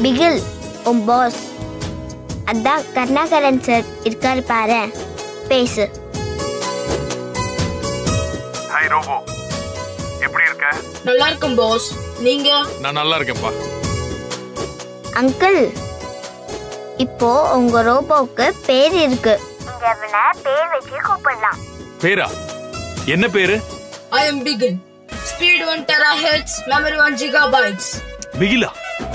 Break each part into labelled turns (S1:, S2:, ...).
S1: பிகில் உன் பாஸ் அதான் கருணாகரன் சார் இருக்காரு பாரு பேசு
S2: ஹாய் ரோபோ எப்படி இருக்க
S3: நல்லா இருக்கும் பாஸ் நீங்க
S2: நான் நல்லா இருக்கேன்ப்பா
S1: அங்கிள் இப்போ உங்க ரோபோவுக்கு பேர் இருக்கு இங்க அவனை பேர் வச்சு கூப்பிடலாம்
S2: பேரா என்ன பேரு
S3: I am Bigil speed one terahertz memory one gigabytes
S2: பிகிலா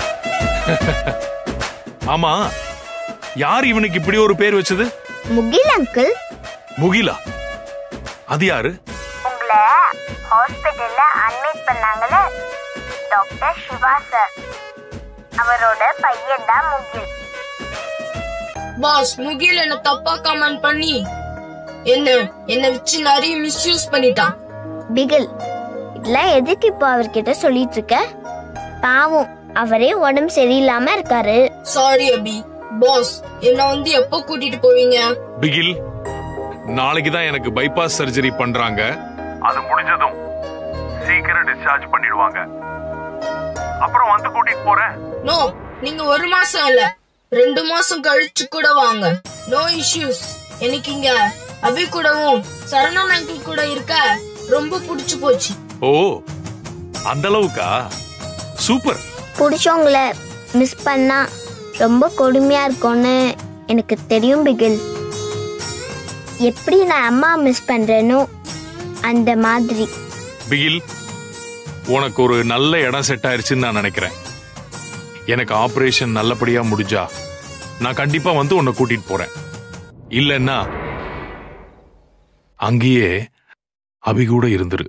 S2: ஆமா யார் இவனுக்கு இப்படி ஒரு பேர் வச்சது
S1: முகில் அங்கிள்
S2: முகிலா அது யாரு
S1: உங்களை ஹாஸ்பிட்டல்ல அட்மிட் பண்ணாங்கல்ல டாக்டர் சிவா சார் அவரோட பையன் தான் முகில்
S3: பாஸ் முகில் என்ன தப்பா கமெண்ட் பண்ணி என்ன என்ன வச்சு நிறைய மிஸ்யூஸ் பண்ணிட்டான்
S1: பிகில் இதெல்லாம் எதுக்கு இப்போ அவர்கிட்ட சொல்லிட்டு இருக்க பாவம் அவரே உடம்பு சரியில்லாம இருக்காரு
S3: சாரி அபி பாஸ் என்ன வந்து எப்போ கூட்டிட்டு போவீங்க
S2: பிகில் நாளைக்கு தான் எனக்கு பைபாஸ் சர்ஜரி பண்றாங்க அது முடிஞ்சதும் சீக்கிரம் டிஸ்சார்ஜ் பண்ணிடுவாங்க அப்புறம் வந்து கூட்டிட்டு போறேன்
S3: நோ நீங்க ஒரு மாசம் இல்ல ரெண்டு மாசம் கழிச்சு கூட வாங்க நோ இஷ்யூஸ் எனக்கு இங்க அபி கூடவும் சரணன் அங்கிள் கூட இருக்க ரொம்ப பிடிச்சு போச்சு
S2: ஓ அந்த அளவுக்கா சூப்பர்
S1: பிடிச்சவங்கள மிஸ் பண்ணா ரொம்ப கொடுமையா இருக்கும்னு எனக்கு தெரியும் பிகில் எப்படி நான் அம்மா மிஸ் பண்றேனோ அந்த மாதிரி
S2: பிகில் உனக்கு ஒரு நல்ல இடம் செட் ஆயிருச்சுன்னு நான் நினைக்கிறேன் எனக்கு ஆபரேஷன் நல்லபடியா முடிஞ்சா நான் கண்டிப்பா வந்து உன்னை கூட்டிட்டு போறேன் இல்லைன்னா அங்கேயே அபி கூட இருந்துரு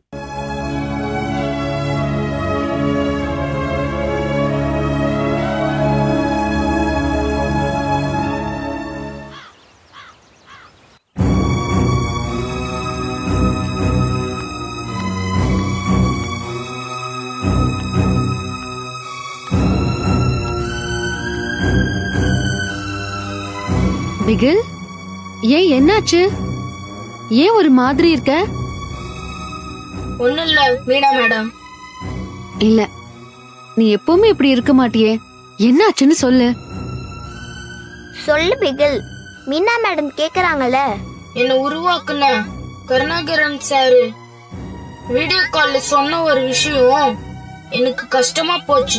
S4: பிகில் ஏன் என்னாச்சு ஏன் ஒரு மாதிரி இருக்க
S3: ஒண்ணும் இல்ல மீனா மேடம்
S4: இல்ல நீ எப்பவுமே இப்படி இருக்க மாட்டியே என்னாச்சுன்னு சொல்லு
S1: சொல்லு பிகில் மீனா மேடம் கேக்குறாங்கல்ல
S3: என்ன உருவாக்குன கருணாகரன் சாரு வீடியோ கால்ல சொன்ன ஒரு விஷயம் எனக்கு கஷ்டமா போச்சு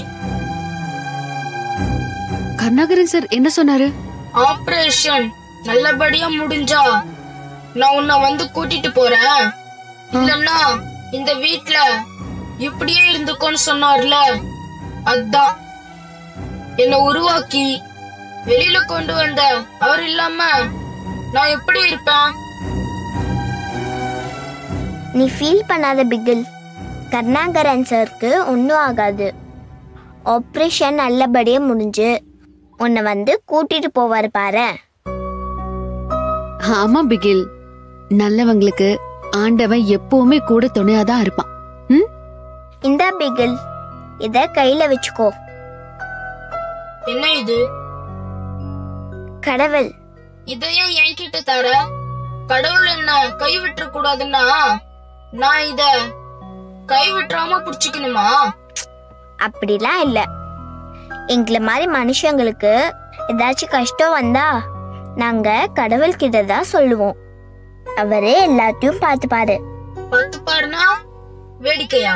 S4: கருணாகரன் சார் என்ன சொன்னாரு
S3: ஆபரேஷன் நல்லபடியா முடிஞ்சா நான் உன்னை வந்து கூட்டிட்டு போறேன் இல்லன்னா இந்த வீட்ல இப்படியே இருந்துக்கோன்னு சொன்னார்ல அதான் என்ன உருவாக்கி வெளியில கொண்டு வந்த அவர் இல்லாம நான் எப்படி இருப்பேன்
S1: நீ ஃபீல் பண்ணாத பிகில் கருணாகரன் சாருக்கு ஒன்றும் ஆகாது ஆப்ரேஷன் நல்லபடியா முடிஞ்சு உன்னை வந்து கூட்டிட்டு போவார் பாரு
S4: ஆமா பிகில் நல்லவங்களுக்கு ஆண்டவன் எப்பவுமே கூட துணையாதான் இருப்பான் ம்?
S1: இந்த பிகில் இத கையில வச்சுக்கோ
S3: என்ன இது
S1: கடவுள்
S3: இதையும் என்கிட்ட தர கடவுள் என்ன கை விட்டுற கூடாதுன்னா நான் இத கை விட்டுறாம புடிச்சுக்கணுமா
S1: அப்படிலாம் இல்ல எங்களை மாதிரி மனுஷங்களுக்கு ஏதாச்சும் கஷ்டம் வந்தா நாங்க கடவுள் கிட்ட தான் சொல்லுவோம் அவரே எல்லாத்தையும் பார்த்துப்பாரு
S3: பத்து பாருனா வேடிக்கையா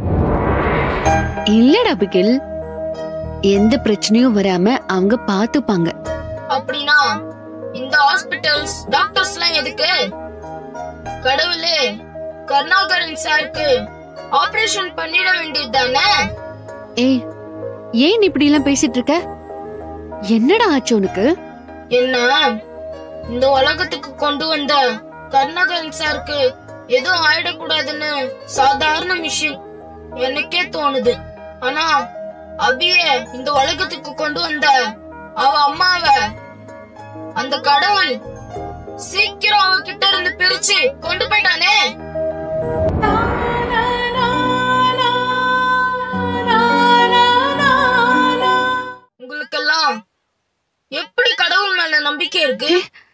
S4: இல்லடா பிகில் எந்த பிரச்சனையும் வராம அவங்க பாத்துப்பாங்க
S3: அப்படின்னா இந்த ஹாஸ்பிட்டல்ஸ் டாக்டர்ஸ் எல்லாம் எதுக்கு கடவுளே கருணாகரன் சாருக்கு ஆபரேஷன் பண்ணிட வேண்டியது தானே
S4: ஏய் ஏன் நீ இப்படி எல்லாம் பேசிட்டு இருக்க என்னடா ஆச்சு உனக்கு
S3: என்ன இந்த உலகத்துக்கு கொண்டு வந்த கருணாகரன் சாருக்கு எதுவும் ஆயிடக்கூடாதுன்னு சாதாரண விஷயம் எனக்கே தோணுது ஆனா அபிய இந்த உலகத்துக்கு கொண்டு வந்த அவ அம்மாவ அந்த கடவுள் சீக்கிரம் அவ கிட்ட இருந்து பிரிச்சு கொண்டு போயிட்டானே உங்களுக்கெல்லாம் எப்படி கடவுள் மேல நம்பிக்கை இருக்கு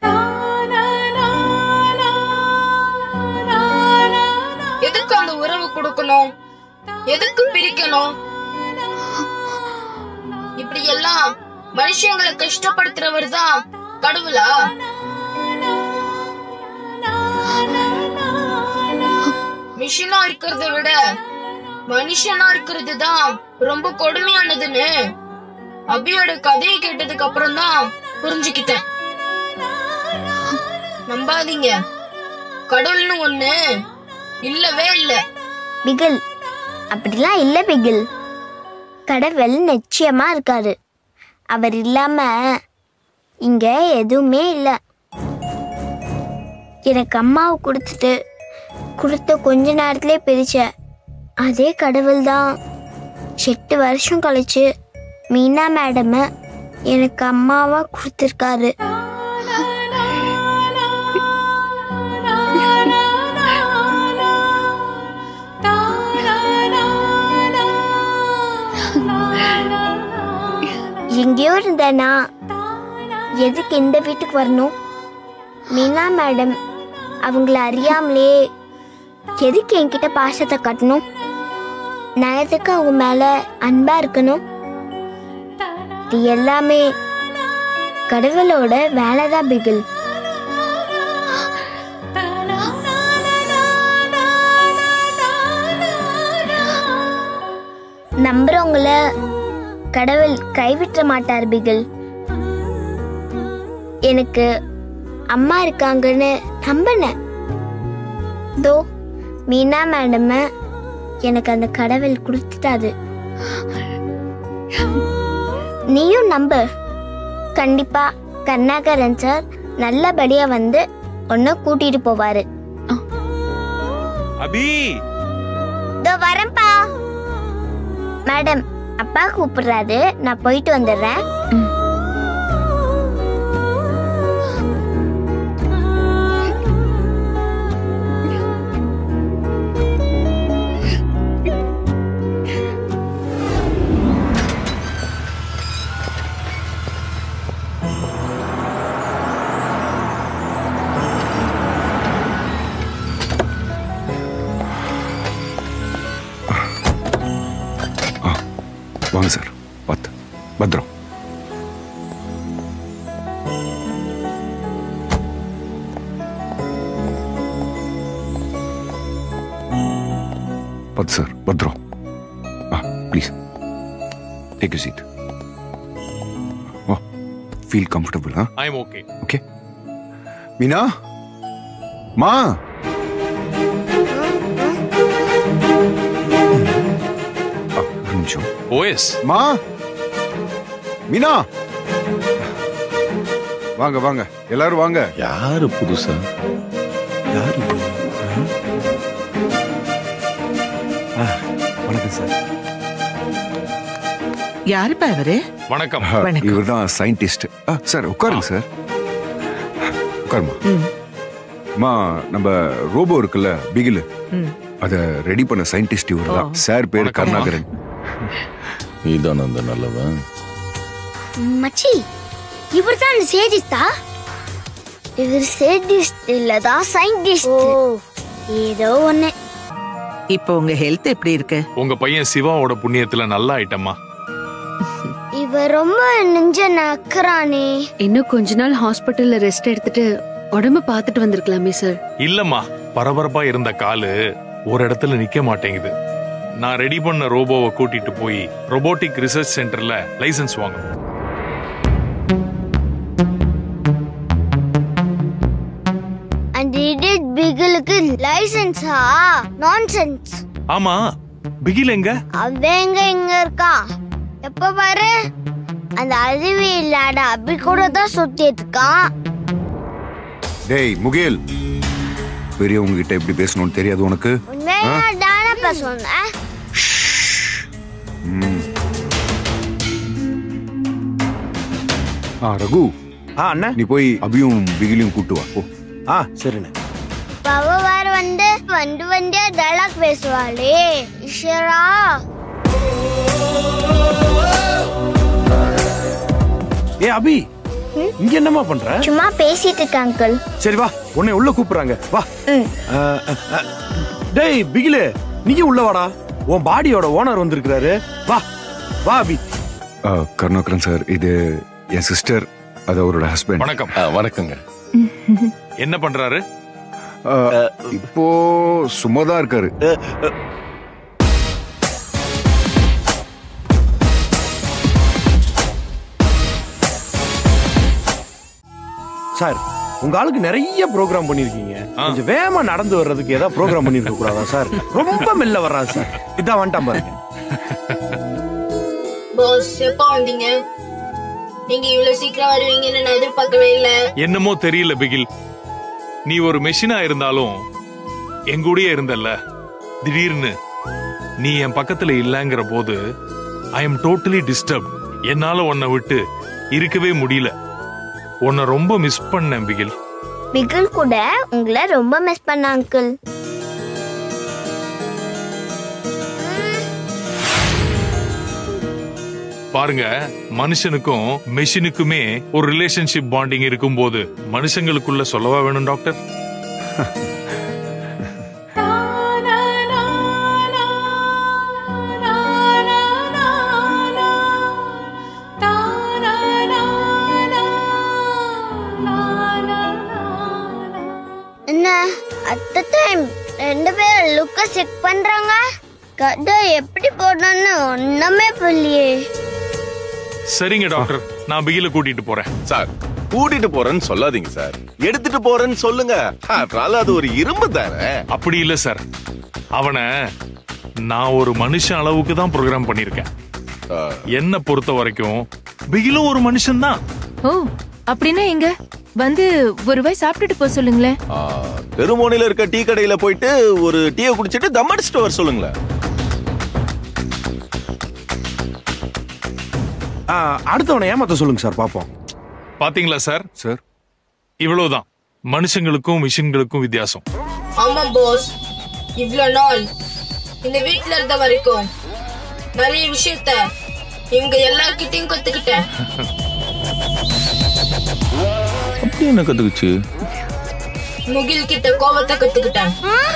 S3: எதுக்கு அந்த உறவு கொடுக்கணும் எதுக்கு பிரிக்கணும் இப்படி அப்படியெல்லாம் மனுஷங்களை கஷ்டப்படுத்துறவர் தான் கடவுளா மிஷினா இருக்கிறத விட மனுஷனா இருக்கிறது தான் ரொம்ப கொடுமையானதுன்னு அபியோட கதையை கேட்டதுக்கு அப்புறம் தான் புரிஞ்சுக்கிட்டேன் நம்பாதீங்க கடவுள்னு ஒண்ணு இல்லவே இல்ல
S1: பிகில் அப்படிலாம் இல்ல பிகில் கடவுள் நிச்சயமா இருக்காரு அவர் இல்லாம இங்க எதுவுமே இல்லை எனக்கு அம்மாவை கொடுத்துட்டு கொடுத்த கொஞ்ச நேரத்திலே பிரிச்ச அதே கடவுள் தான் எட்டு வருஷம் கழிச்சு மீனா மேடம் எனக்கு அம்மாவா கொடுத்துருக்காரு எங்கேயோ இருந்தேனா எதுக்கு இந்த வீட்டுக்கு வரணும் மீனா மேடம் அவங்கள அறியாமலே எதுக்கு என்கிட்ட பாசத்தை கட்டணும் நான் எதுக்கு அவங்க மேல அன்பா இருக்கணும் இது எல்லாமே கடவுளோட வேலைதான் பிகில் நம்புறவங்கள கடவுள் கைவிட்ட மாட்டார் பிகில் எனக்கு அம்மா இருக்காங்கன்னு நம்பினேன் தோ மீனா மேடம் எனக்கு அந்த கடவுள் கொடுத்துட்டாரு நீயும் நம்பு கண்டிப்பா கருணாகரன் சார் நல்லபடியா வந்து உன்னை கூட்டிட்டு போவாரு
S2: அபி
S1: இதோ வரேன்ப்பா மேடம் அப்பா கூப்பிடுறாரு நான் போயிட்டு வந்துடுறேன்
S5: வாங்க சார் பார்த்து பத்திரம் பார்த்து சார் பத்திரம் ah please take your seat வா feel comfortable ah
S2: I am okay
S5: okay Meena மா ஆ, ஒரு நிமிஷம்
S2: ஓஎஸ்
S5: மா மீனா வாங்க வாங்க எல்லாரும் வாங்க
S6: யாரு புதுசா யாரு
S5: வணக்கம் சார்
S7: யாருப்பா இவரு
S2: வணக்கம்
S7: வணக்கம்.
S5: இவர் தான் சயின்டிஸ்ட் சார் உட்காருங்க சார் உட்காருமா
S7: ம்.
S5: அம்மா நம்ம ரோபோ இருக்குல்ல பிகில்
S7: ம்.
S5: அத ரெடி பண்ண சயின்டிஸ்ட் இவர் தான் சார் பேரு
S2: வணக்கம்மா.
S5: கருணாகரன்
S6: நீதான் அந்த நல்லவன்
S1: மச்சி இவர் தான் சேதிஸ்தா இவர் சேதிஸ்ட் இல்லதா சயின்டிஸ்ட் ஏதோ ஒண்ணு
S7: இப்போ உங்க ஹெல்த் எப்படி இருக்கு
S2: உங்க பையன் சிவாவோட புண்ணியத்துல நல்லா ஆயிட்டம்மா
S1: இவர் ரொம்ப நெஞ்ச நக்கறானே
S4: இன்னும் கொஞ்ச நாள் ஹாஸ்பிட்டல்ல ரெஸ்ட் எடுத்துட்டு உடம்ப பார்த்துட்டு வந்திருக்கலாமே சார்
S2: இல்லம்மா பரபரப்பா இருந்த காலு ஒரு இடத்துல நிக்க மாட்டேங்குது நான் ரெடி பண்ண ரோபோவை கூட்டிட்டு போய் ரொபோட்டிக் ரிசர்ச் சென்டர்ல லைசென்ஸ் வாங்கணும்
S1: அந்த இடியட் பிகிலுக்கு லைசென்ஸா நான்சென்ஸ்
S2: ஆமா பிகில் எங்க
S1: அவன் எங்க இங்க இருக்கா எப்ப பாரு அந்த அறிவு இல்லாத அபி கூட தான் சுத்திட்டு இருக்கான்
S5: டேய் முகேல் பெரியவங்க கிட்ட எப்படி பேசணும்னு தெரியாது உனக்கு
S1: உண்மையா தானப்பா சொன்னேன்
S5: ம். ஆ ரகு
S8: ஆ அண்ணா
S5: நீ போய் அபியும் பிகிலையும் கூட்டு வா போ
S8: ஆ சரிண்ணே
S1: பவ வேற வந்து வந்து வந்து டைலாக் பேசுவாளே ஈஸ்வரா
S8: ஏ அபி இங்க என்னம்மா பண்ற
S1: சும்மா பேசிட்டு இருக்க அங்கிள்
S8: சரி வா உன்னை உள்ள கூப்பிடுறாங்க வா ஆ, ஆ, ஆ. டேய் பிகிலு நீங்க உள்ள வாடா உன் பாடியோட ஓனர் வந்திருக்கிறாரு வா வா அபி
S5: கருணாகரன் சார் இது என் சிஸ்டர் அது அவரோட ஹஸ்பண்ட்
S2: வணக்கம்
S6: ஆ, வணக்கங்க
S2: என்ன பண்றாரு
S5: இப்போ சும்மா தான் இருக்காரு
S8: சார் உங்க ஆளுக்கு நிறைய ப்ரோக்ராம் பண்ணிருக்கீங்க கொஞ்சம் வேகமா நடந்து வர்றதுக்கு ஏதாவது ப்ரோக்ராம் பண்ணிருக்க கூடாதா சார் ரொம்ப மெல்ல வர்றான் சார் இதான் வந்துட்டான் பாருங்க
S3: பாஸ் எப்போ வந்தீங்க நீங்க இவ்வளவு சீக்கிரம் வருவீங்கன்னு நான் எதிர்பார்க்கவே இல்ல
S2: என்னமோ தெரியல பிகில் நீ ஒரு மெஷினா இருந்தாலும் என் கூடயே இருந்தல்ல திடீர்னு நீ என் பக்கத்துல இல்லங்கிற போது ஐ எம் டோட்டலி டிஸ்டர்ப் என்னால உன்னை விட்டு இருக்கவே முடியல உன்னை ரொம்ப மிஸ் பண்ணேன் பிகில்
S1: பிகில் கூட உங்களை ரொம்ப மிஸ் பண்ண அங்கிள்
S2: பாருங்க மனுஷனுக்கும் மெஷினுக்குமே ஒரு ரிலேஷன்ஷிப் பாண்டிங் இருக்கும்போது மனுஷங்களுக்குள்ள சொல்லவா வேணும் டாக்டர்
S1: என்ன அத்த டைம் ரெண்டு பேரும் லுக்க செக் பண்றாங்க கடை எப்படி போடணும்னு ஒண்ணுமே புரியலையே
S2: சரிங்க டாக்டர் நான் பிகில கூட்டிட்டு போறேன்
S6: சார் கூட்டிட்டு போறேன்னு சொல்லாதீங்க சார் எடுத்துட்டு போறேன்னு சொல்லுங்க அதனால அது ஒரு இரும்பு தானே
S2: அப்படி இல்ல சார் அவனை நான் ஒரு மனுஷன் அளவுக்கு தான் ப்ரோக்ராம் பண்ணிருக்கேன்
S6: ஆ,
S2: என்ன பொறுத்த வரைக்கும் பிகிலும் ஒரு மனுஷன் தான்
S9: ஓ அப்படின்னா எங்க வந்து ஒரு வாய் சாப்பிட்டுட்டு போக சொல்லுங்களேன்
S6: ஆ, தெருமோனில இருக்க டீ கடையில போயிட்டு ஒரு டீயை குடிச்சிட்டு தம் அடிச்சுட்டு வர சொல்லுங்களேன்
S8: ஆ, அடுத்தவனை ஏமாத்த சொல்லுங்க சார் பாப்போம்
S2: பாத்தீங்களா சார்
S5: சார்
S2: இவ்வளவுதான் மனுஷங்களுக்கும் மிஷின்களுக்கும் வித்தியாசம்
S3: ஆமா பாஸ் இவ்வளவு நாள் இந்த வீட்ல இருந்த வரைக்கும் நிறைய விஷயத்த இவங்க எல்லார்கிட்டயும் கத்துக்கிட்டேன்
S6: அப்படி என்ன கத்துக்குச்சு
S3: முகில் கிட்ட கோவத்தை கத்துக்கிட்டேன்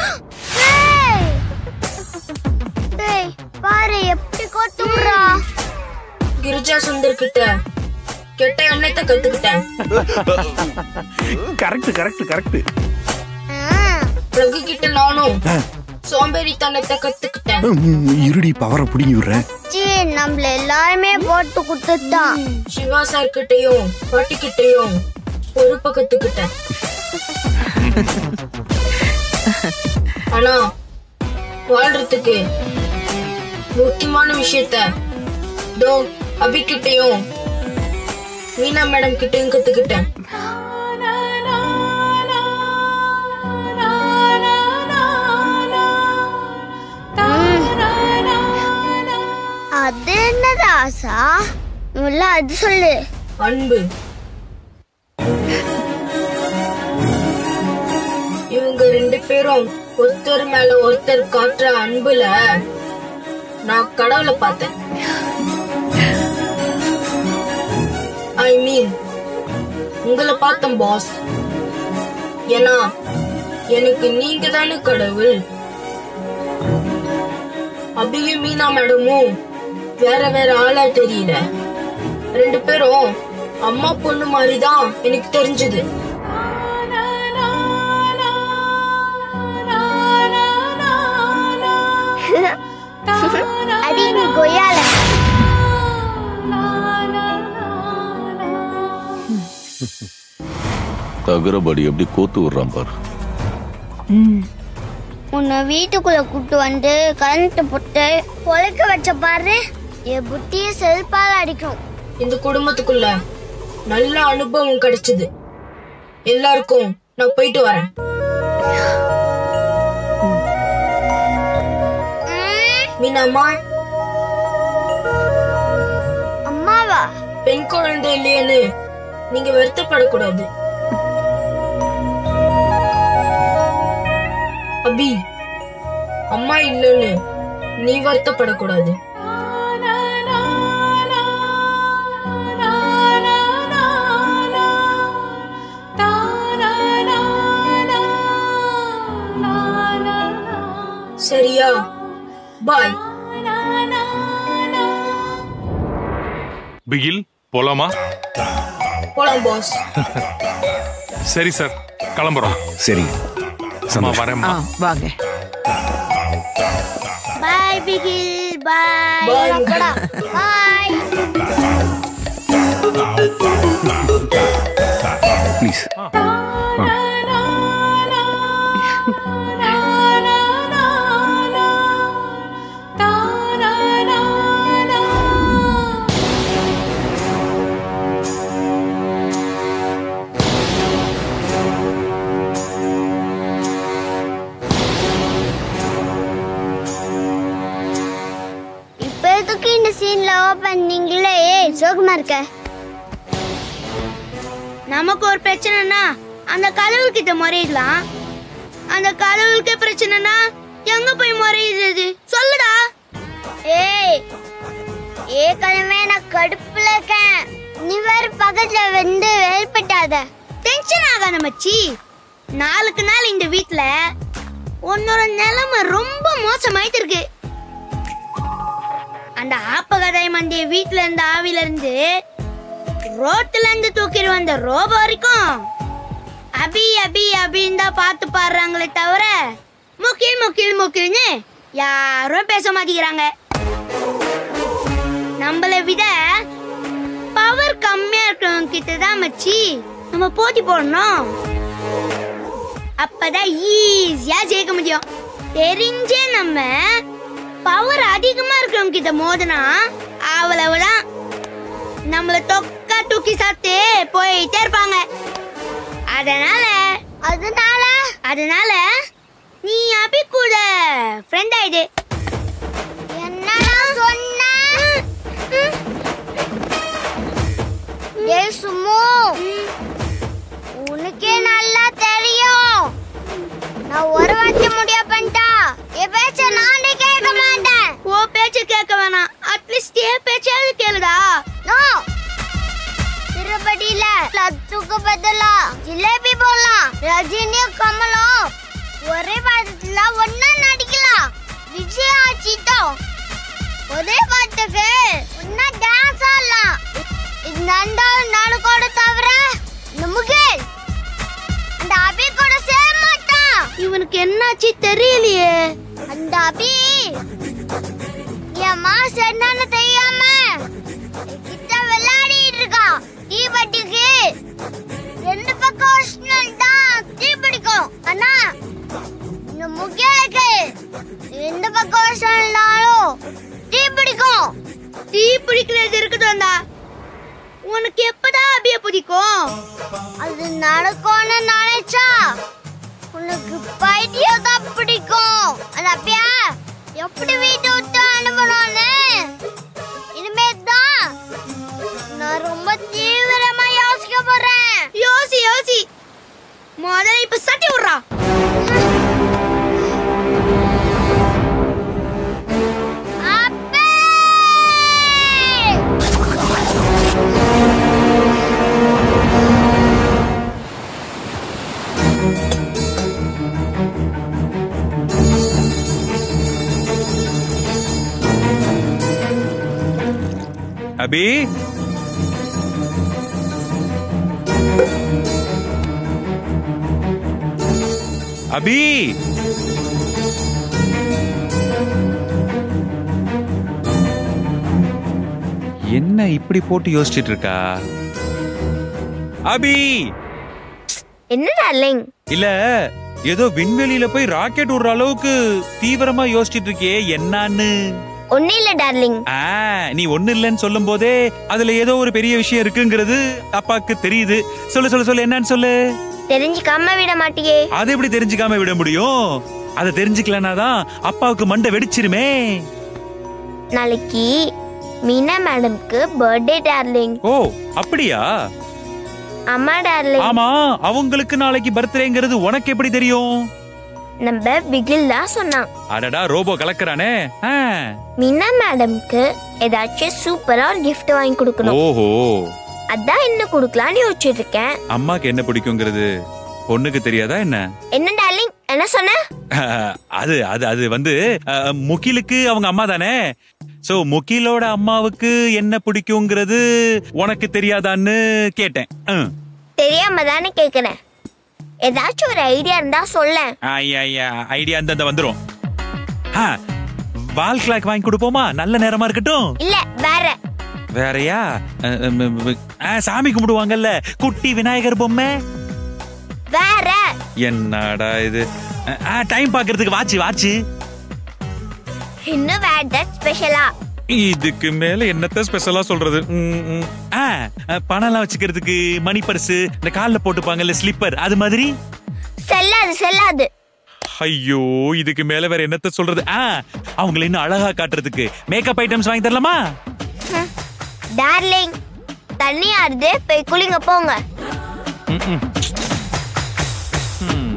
S1: டேய் பாரு எப்படி கொத்துறா
S3: கிரிஜா சுந்தர் கிட்ட கெட்ட எண்ணத்தை கத்துக்கிட்டேன்
S8: கரெக்ட் கரெக்ட் கரெக்ட்
S3: ரகு கிட்ட நானும் சோம்பேறித்தனத்தை கத்துக்கிட்டேன்
S8: இருடி பவரை பிடிங்கி விடுறேன்
S1: சீ நம்மள எல்லாருமே போட்டு குத்துட்டான்
S3: சிவா சார் கிட்டயும் பாட்டி கிட்டயும் பொறுப்பை கத்துக்கிட்டேன் ஆனா வாழ்றதுக்கு முக்கியமான விஷயத்த தோ அபிகிட்டையும் மீனா மேடம் கிட்டயும் கத்துக்கிட்டேன்
S1: அது என்னது ஆசா இல்ல அது சொல்லு
S3: அன்பு இவங்க ரெண்டு பேரும் ஒருத்தர் மேல ஒருத்தர் காட்டுற அன்புல நான் கடவுளை பார்த்தேன் ஐ மீன் உங்களை பார்த்தேன் பாஸ் ஏன்னா எனக்கு நீங்க தானே கடவுள் அபியும் மீனா மேடமும் வேற வேற ஆளா தெரியல ரெண்டு பேரும் அம்மா பொண்ணு மாதிரி தான் எனக்கு தெரிஞ்சது
S1: அடி நீ கொய்யால
S6: தகரபடி எப்படி கோத்து விடுறான் பாரு
S1: உன்னை வீட்டுக்குள்ள கூட்டு வந்து கரண்ட் போட்டு பொழைக்க வச்ச பாரு என் புத்திய செல்பால அடிக்கும்
S3: இந்த குடும்பத்துக்குள்ள நல்ல அனுபவம் கிடைச்சது எல்லாருக்கும் நான் போயிட்டு வரேன் மீனாம்மா
S1: அம்மாவா
S3: பெண் குழந்தை இல்லையேன்னு நீங்க வருத்தப்படக்கூடாது அபி அம்மா இல்லைன்னு நீ வருத்தப்படக்கூடாது சரியா பாய்
S2: பிகில் போலாமா
S3: போலாம் பாஸ்
S2: சரி சார் கிளம்புறோம்
S5: சரி
S2: அம்மா
S7: ஆ
S2: வரேம்மா
S7: வாங்க
S1: பாய் பிகில் பாய்
S3: Bye.
S1: மக்கடா பாய்
S5: ப்ளீஸ்
S1: இப்ப எதுக்கு இந்த சீன்ல ஓபன் நீங்களே சோகமா இருக்க நமக்கு ஒரு பிரச்சனைனா அந்த கடவுள்கிட்ட முறையிடலாம் அந்த கடவுளுக்கே பிரச்சனைனா எங்க போய் முறையிடுறது சொல்லுடா ஏய் ஏற்கனவே நான் கடுப்புல இருக்கேன் நீ வேற பக்கத்துல வந்து வெளிப்பட்டாத டென்ஷன் ஆகாத மச்சி நாளுக்கு நாள் இந்த வீட்ல உன்னோட நிலைமை ரொம்ப மோசமாயிட்டு இருக்கு அந்த ஆப்பகதாய் மந்திய வீட்ல இருந்த ஆவில இருந்து ரோட்ல இருந்து தூக்கிட்டு வந்த ரோபோ வரைக்கும் அபி அபி அபின்னு தான் பார்த்து பாடுறாங்களே தவிர முக்கில் முக்கில் முக்கில்னு யாரும் பேச மாட்டேங்கிறாங்க நம்மளை விட பவர் கம்மியா இருக்கிறவங்க கிட்ட தான் மச்சி நம்ம போட்டி போடணும் அப்பதான் ஈஸியா ஜெயிக்க முடியும் தெரிஞ்சே நம்ம பவர் அதிகமா இருக்கிறவங்க கிட்ட மோதினா அவ்வளவுதான் நம்மள தொக்கா தூக்கி சாப்பிட்டு போயிட்டே இருப்பாங்க அதனால அதனால அதனால நீ அபி கூட ஃப்ரெண்ட் ஆயிடு என்னடா சொன்ன ஏய் சுமு உனக்கே நல்லா தெரியும் நான் ஒரு வாட்டி முடியா பண்ணிட்டா என் பேச்ச நானே கேட்க மாட்டேன் ஓ பேச்ச கேட்க வேணாம் அட்லீஸ்ட் என் பேச்சாவது கேளுடா நோ திருப்பதியில லத்துக்கு பதிலா ஜிலேபி போடலாம் ரஜினியும் கமலும் ஒரே பாடத்துல ஒன்னா நடிக்கலாம் விஜய் ஆச்சிட்டோம் ஒரே பாட்டுக்கு ஒன்னா டான்ஸ் ஆடலாம் இந்த அண்டாவும் நாடு கூட தவிர இந்த முகேல் அந்த அபி கூட சேர மாட்டான் இவனுக்கு என்னாச்சு தெரியலையே அந்த அபி என் மாசு என்னன்னு தெரியாம கிட்ட விளையாடிட்டு இருக்கான் தீபட்டிக்கு ரெண்டு பக்கம் ஒரிஜினல் தான் தீ பிடிக்கும் ஆனா இந்த முக்கியலுக்கு ரெண்டு பக்கம் ஒரிஜினல்னாலும் தீ பிடிக்கும் தீ பிடிக்கிறது இருக்கட்டும்டா உனக்கு எப்பதான் அபிய பிடிக்கும் அது நடக்கும்னு நினைச்சா உனக்கு பைத்தியம் தான் பிடிக்கும் அது அப்படியா எப்படி வீட்டை விட்டு அனுப்பணும்னு இனிமே தான் நான் ரொம்ப தீவிரமா யோசிக்க போறேன் யோசி யோசி முதல்ல இப்ப சட்டி விடுறா அப்பே
S5: அபி அபி என்ன இப்படி போட்டு யோசிச்சிட்டு இருக்கா அபி
S1: என்ன டார்லிங்
S5: இல்ல ஏதோ விண்வெளியில போய் ராக்கெட் விடுற அளவுக்கு தீவிரமா யோசிச்சிட்டு இருக்கியே என்னான்னு
S1: ஒன்னும் இல்ல டார்லிங்
S5: ஆ, நீ ஒண்ணு இல்லைன்னு சொல்லும் போதே அதுல ஏதோ ஒரு பெரிய விஷயம் இருக்குங்கிறது அப்பாக்கு தெரியுது சொல்லு சொல்லு சொல்லு என்னன்னு சொல்லு
S1: தெரிஞ்சுக்காம விட மாட்டியே
S5: அதை எப்படி தெரிஞ்சுக்காம விட முடியும் அதை தெரிஞ்சுக்கலனா தான் அப்பாவுக்கு மண்டை வெடிச்சிருமே
S1: நாளைக்கு மீனா மேடம்க்கு பர்த்டே டார்லிங்
S5: ஓ அப்படியா
S1: அம்மா டார்லிங்
S5: ஆமா அவங்களுக்கு நாளைக்கு பர்த்டேங்கிறது உனக்கு எப்படி தெரியும்
S1: நம்ம பிகில் தான் சொன்னான்
S5: அடடா ரோபோ கலக்குறானே ஆ.
S1: மீனா மேடம்க்கு ஏதாச்சும் சூப்பரா ஒரு gift வாங்கி கொடுக்கணும்
S5: ஓஹோ
S1: அதான் என்ன கொடுக்கலாம்னு யோசிச்சுட்டு இருக்கேன்
S5: அம்மாக்கு என்ன பிடிக்குங்கிறது பொண்ணுக்கு தெரியாதா என்ன
S1: என்ன டார்லிங் என்ன சொன்ன
S5: அது அது அது வந்து அஹ், முகிலுக்கு அவங்க அம்மா தானே
S10: சோ முகிலோட அம்மாவுக்கு என்ன பிடிக்குங்கிறது உனக்கு தெரியாதான்னு கேட்டேன் ம்.
S1: தெரியாம தானே கேக்குறேன் ஏதாச்சும் ஒரு ஐடியா இருந்தா சொல்லேன்
S10: ஐயா ஐயா ஐடியா அந்த வந்துரும் ஆ, வால் கிளாக் வாங்கி கொடுப்போமா நல்ல நேரமா இருக்கட்டும்
S1: இல்ல வேற
S10: வேறயா அஹ், அஹ், அஹ், ஆ, சாமி கும்பிடுவாங்கல்ல குட்டி விநாயகர் பொம்மை
S1: வேற
S10: என்னடா இது டைம் பாக்குறதுக்கு வாட்சி வாட்சி
S1: இன்னும் வேற ஸ்பெஷலா
S10: இதுக்கு மேல என்னத்த ஸ்பெஷலா சொல்றது ம், ம். ஆ, அஹ், பணம்லாம் வச்சுக்கிறதுக்கு மணி பர்ஸ் இந்த கால்ல போட்டுப்பாங்கல்ல ஸ்லிப்பர் அது மாதிரி
S1: செல்லாது செல்லாது
S10: ஐயோ இதுக்கு மேல வேற என்னத்த சொல்றது ஆ அவங்களை இன்னும் அழகா காட்டுறதுக்கு மேக்கப் ஐட்டம்ஸ் வாங்கி தரலாமா
S1: டார்லிங் தண்ணி ஆறுது போய் குளிங்க போங்க
S10: ம், ம். ம்.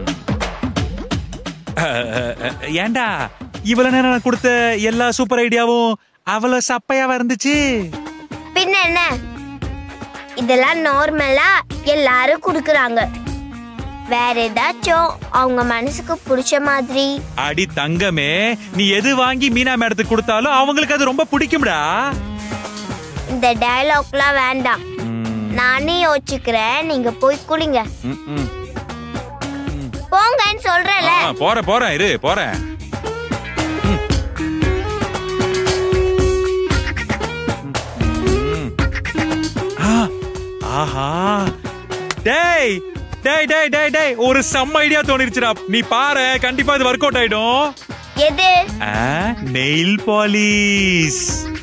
S10: அஹ், அஹ், அஹ், ஏன்டா இவ்வளவு நேரம் நான் கொடுத்த எல்லா சூப்பர் ஐடியாவும் அவ்வளவு சப்பையாவா இருந்துச்சு
S1: பின்ன என்ன இதெல்லாம் நார்மலா எல்லாரும் குடுக்குறாங்க வேற ஏதாச்சும் அவங்க மனசுக்கு பிடிச்ச மாதிரி
S10: அடி தங்கமே நீ எது வாங்கி மீனா மேடத்துக்கு கொடுத்தாலும் அவங்களுக்கு அது ரொம்ப பிடிக்கும்டா
S1: இந்த டயலாக்லாம் வேண்டாம் நானே யோசிச்சுக்கிறேன் நீங்க போய் குளிங்க
S10: ம், ம்.
S1: போங்கன்னு சொல்றேன்ல
S10: ஆ, போறேன் போறேன் இரு போறேன் ம். ம். ஆ, ஆஹா டேய் டேய் டேய் டேய் டேய் ஒரு செம்ம ஐடியா தோணிருச்சுடா நீ பாரு கண்டிப்பா இது ஒர்க் அவுட் ஆயிடும்
S1: எது
S10: நெயில் பாலிஷ்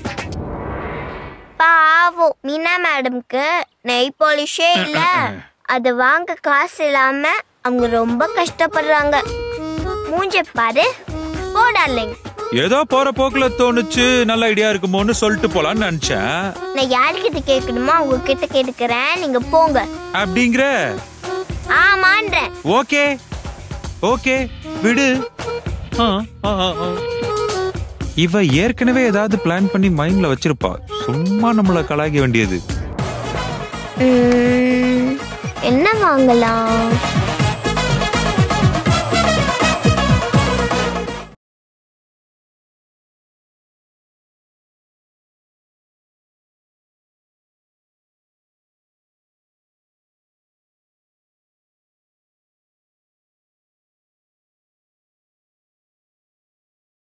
S1: பாவம் மீனா மேடம்க்கு நெய் பாலிஷே இல்ல அது வாங்க காசு இல்லாம அவங்க ரொம்ப கஷ்டப்படுறாங்க மூஞ்ச பாரு போடாலிங்
S10: ஏதோ போற போக்குல தோணுச்சு நல்ல ஐடியா இருக்குமோன்னு சொல்லிட்டு போலான்னு நினைச்சேன்
S1: நான் யாருக்கிட்ட கேட்கணுமோ அவங்க கிட்ட கேட்டுக்கிறேன் நீங்க போங்க
S10: அப்படிங்கிற
S1: ஆமான்றேன்
S10: ஓகே ஓகே விடு ஆ, ஆ, ஆ, ஆ. இவ ஏற்கனவே ஏதாவது பிளான் பண்ணி மைண்ட்ல வச்சிருப்பா சும்மா நம்மள கலாய்க்க வேண்டியது
S1: உம், என்ன வாங்கலாம்